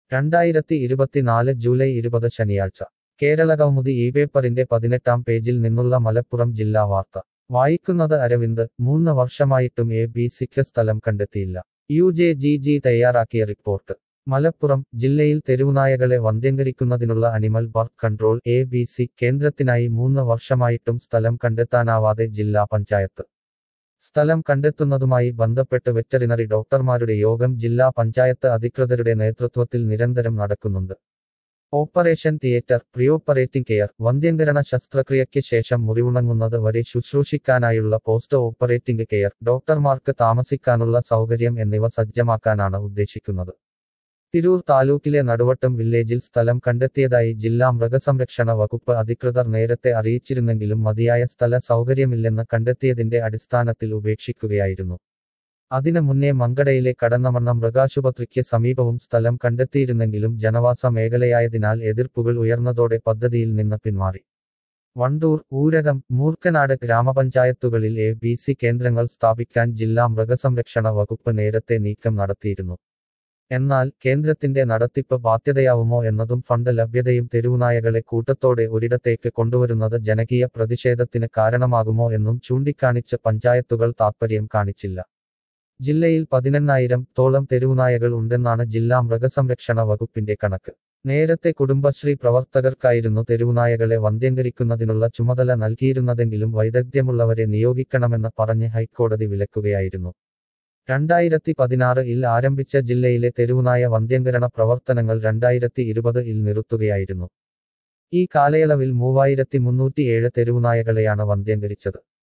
രണ്ടായിരത്തി ഇരുപത്തിനാല് ജൂലൈ ഇരുപത് ശനിയാഴ്ച കേരളകൗമുദി ഈ പേപ്പറിന്റെ പതിനെട്ടാം പേജിൽ നിന്നുള്ള മലപ്പുറം ജില്ലാ വാർത്ത വായിക്കുന്നത് അരവിന്ദ് മൂന്ന് വർഷമായിട്ടും എ ബി സിക്ക് സ്ഥലം കണ്ടെത്തിയില്ല യു ജെ ജി ജി തയ്യാറാക്കിയ റിപ്പോർട്ട് മലപ്പുറം ജില്ലയിൽ തെരുവുനായകളെ വന്ധ്യംകരിക്കുന്നതിനുള്ള animal birth control A B C കേന്ദ്രത്തിനായി മൂന്ന് വർഷമായിട്ടും സ്ഥലം കണ്ടെത്താനാവാതെ ജില്ലാ പഞ്ചായത്ത് സ്ഥലം കണ്ടെത്തുന്നതുമായി ബന്ധപ്പെട്ട് വെറ്ററിനറി ഡോക്ടർമാരുടെ യോഗം ജില്ലാ പഞ്ചായത്ത് അധികൃതരുടെ നേതൃത്വത്തിൽ നിരന്തരം നടക്കുന്നുണ്ട് ഓപ്പറേഷൻ തിയേറ്റർ പ്രിയോപ്പറേറ്റിംഗ് കെയർ വന്ധ്യംകരണ ശസ്ത്രക്രിയയ്ക്ക് ശേഷം മുറിവുണങ്ങുന്നത് വരെ ശുശ്രൂഷിക്കാനായുള്ള പോസ്റ്റ് ഓപ്പറേറ്റിംഗ് കെയർ ഡോക്ടർമാർക്ക് താമസിക്കാനുള്ള സൗകര്യം എന്നിവ സജ്ജമാക്കാനാണ് ഉദ്ദേശിക്കുന്നത് തിരൂർ താലൂക്കിലെ നടുവട്ടം വില്ലേജിൽ സ്ഥലം കണ്ടെത്തിയതായി ജില്ലാ മൃഗസംരക്ഷണ വകുപ്പ് അധികൃതർ നേരത്തെ അറിയിച്ചിരുന്നെങ്കിലും മതിയായ സ്ഥല സൗകര്യമില്ലെന്ന് കണ്ടെത്തിയതിന്റെ അടിസ്ഥാനത്തിൽ ഉപേക്ഷിക്കുകയായിരുന്നു അതിനു മുന്നേ മങ്കടയിലെ കടന്നമണ്ണ മൃഗാശുപത്രിക്ക് സമീപവും സ്ഥലം കണ്ടെത്തിയിരുന്നെങ്കിലും ജനവാസ മേഖലയായതിനാൽ എതിർപ്പുകൾ ഉയർന്നതോടെ പദ്ധതിയിൽ നിന്ന് പിന്മാറി വണ്ടൂർ ഊരകം മൂർക്കനാട് ഗ്രാമപഞ്ചായത്തുകളിൽ എ ബി സി കേന്ദ്രങ്ങൾ സ്ഥാപിക്കാൻ ജില്ലാ മൃഗസംരക്ഷണ വകുപ്പ് നേരത്തെ നീക്കം നടത്തിയിരുന്നു എന്നാൽ കേന്ദ്രത്തിന്റെ നടത്തിപ്പ് ബാധ്യതയാവുമോ എന്നതും ഫണ്ട് ലഭ്യതയും തെരുവുനായകളെ കൂട്ടത്തോടെ ഒരിടത്തേക്ക് കൊണ്ടുവരുന്നത് ജനകീയ പ്രതിഷേധത്തിന് കാരണമാകുമോ എന്നും ചൂണ്ടിക്കാണിച്ച് പഞ്ചായത്തുകൾ താത്പര്യം കാണിച്ചില്ല ജില്ലയിൽ പതിനെണ്ണായിരം തോളം തെരുവുനായകൾ ഉണ്ടെന്നാണ് ജില്ലാ മൃഗസംരക്ഷണ വകുപ്പിന്റെ കണക്ക് നേരത്തെ കുടുംബശ്രീ പ്രവർത്തകർക്കായിരുന്നു തെരുവുനായകളെ വന്ധ്യംകരിക്കുന്നതിനുള്ള ചുമതല നൽകിയിരുന്നതെങ്കിലും വൈദഗ്ധ്യമുള്ളവരെ നിയോഗിക്കണമെന്ന് പറഞ്ഞ് ഹൈക്കോടതി വിലക്കുകയായിരുന്നു രണ്ടായിരത്തി പതിനാറ് ഇൽ ആരംഭിച്ച ജില്ലയിലെ തെരുവുനായ വന്ധ്യംകരണ പ്രവർത്തനങ്ങൾ രണ്ടായിരത്തി ഇരുപത് ഇൽ നിർത്തുകയായിരുന്നു ഈ കാലയളവിൽ മൂവായിരത്തി മുന്നൂറ്റിയേഴ് തെരുവുനായകളെയാണ് വന്ധ്യംകരിച്ചത്